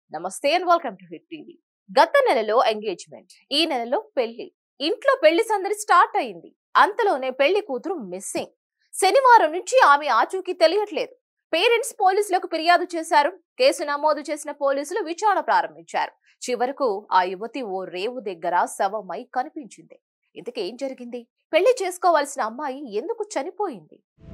నమస్తే and welcome to Hit TV గత నెలలో ఎంగేజ్మెంట్ ఈ నెలలో పెళ్లి ఇంట్లో పెళ్లి సందడి స్టార్ట్ అయింది అంతలోనే పెళ్లి కూతురు మిస్సింగ్ శనివారం నుంచి ఆమె ఆచూకీ తెలియట్లేదు పేరెంట్స్ పోలీసులకు ఫిర్యాదు చేశారు కేసు నమోదు చేసిన పోలీసులు విచారణ ప్రారంభించారు చివరకు ఆ యువతి ఓ రేవు దగ్గర శవమై కనిపించింది ఇంతకీ ఏం జరిగింది పెళ్లి చేసుకోవాల్సిన అమ్మాయి ఎందుకు చనిపోయింది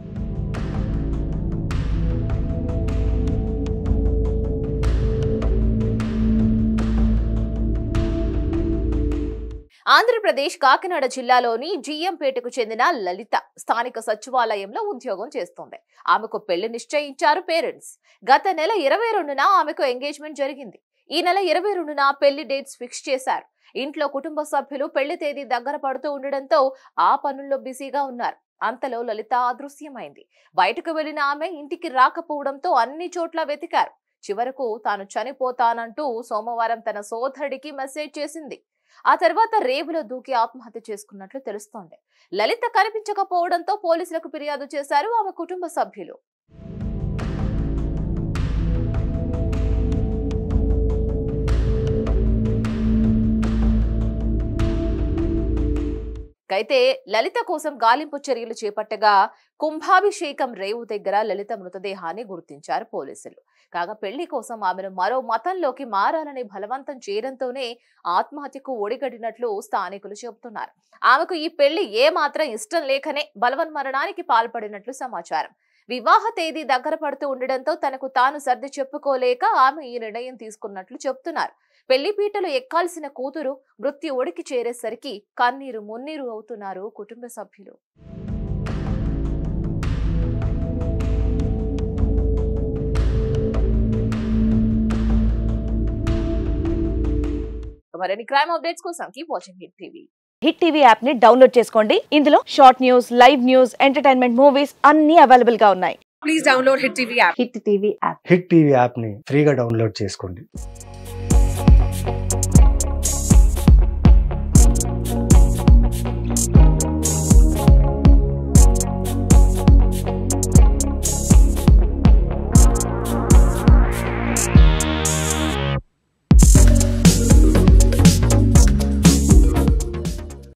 ఆంధ్రప్రదేశ్ కాకినాడ జిల్లాలోని జిఎంపేటకు చెందిన లలిత స్థానిక సచివాలయంలో ఉద్యోగం చేస్తోంది ఆమెకు పెళ్లి నిశ్చయించారు పేరెంట్స్ గత నెల ఇరవై రెండున ఆమెకు ఎంగేజ్మెంట్ జరిగింది ఈ నెల ఇరవై రెండున పెళ్లి డేట్స్ ఫిక్స్ చేశారు ఇంట్లో కుటుంబ సభ్యులు పెళ్లి తేదీ దగ్గర పడుతూ ఉండడంతో ఆ పనుల్లో బిజీగా ఉన్నారు అంతలో లలిత అదృశ్యమైంది బయటకు వెళ్లిన ఆమె ఇంటికి రాకపోవడంతో అన్ని చోట్ల వెతికారు చివరకు తాను చనిపోతానంటూ సోమవారం తన సోదరుడికి మెసేజ్ చేసింది ఆ తర్వాత రేవులో దూకి ఆత్మహత్య చేసుకున్నట్లు తెలుస్తోంది లలిత కనిపించకపోవడంతో పోలీసులకు ఫిర్యాదు చేశారు ఆమె కుటుంబ సభ్యులు అయితే లలిత కోసం గాలింపు చర్యలు చేపట్టగా కుంభాభిషేకం రేవు దగ్గర లలిత మృతదేహాన్ని గుర్తించారు పోలీసులు కాగా పెళ్లి కోసం ఆమెను మరో మతంలోకి మారాలని బలవంతం చేయడంతోనే ఆత్మహత్యకు ఒడిగడినట్లు స్థానికులు చెబుతున్నారు ఆమెకు ఈ పెళ్లి ఏ మాత్రం ఇష్టం లేకనే బలవన్మరణానికి పాల్పడినట్లు సమాచారం వివాహ తేదీ దగ్గర పడుతూ ఉండడంతో తనకు తాను సర్ది చెప్పుకోలేక ఆమె ఈ నిర్ణయం తీసుకున్నట్లు చెబుతున్నారు పెళ్లి పీటలు ఎక్కాల్సిన కూతురు మృత్యు ఒడికి చేరేసరికి కన్నీరు మున్నీరు అవుతున్నారు కుటుంబ సభ్యులు మరిన్ని క్రైమ్ అప్డేట్స్ కోసం keep watching Hit TV Hit TV app ని డౌన్లోడ్ చేసుకోండి ఇందులో short news live news entertainment movies అన్ని అవైలబుల్ గా ఉన్నాయి please download Hit TV app. Hit TV app Hit TV యాప్ని ఫ్రీగా డౌన్లోడ్ చేసుకోండి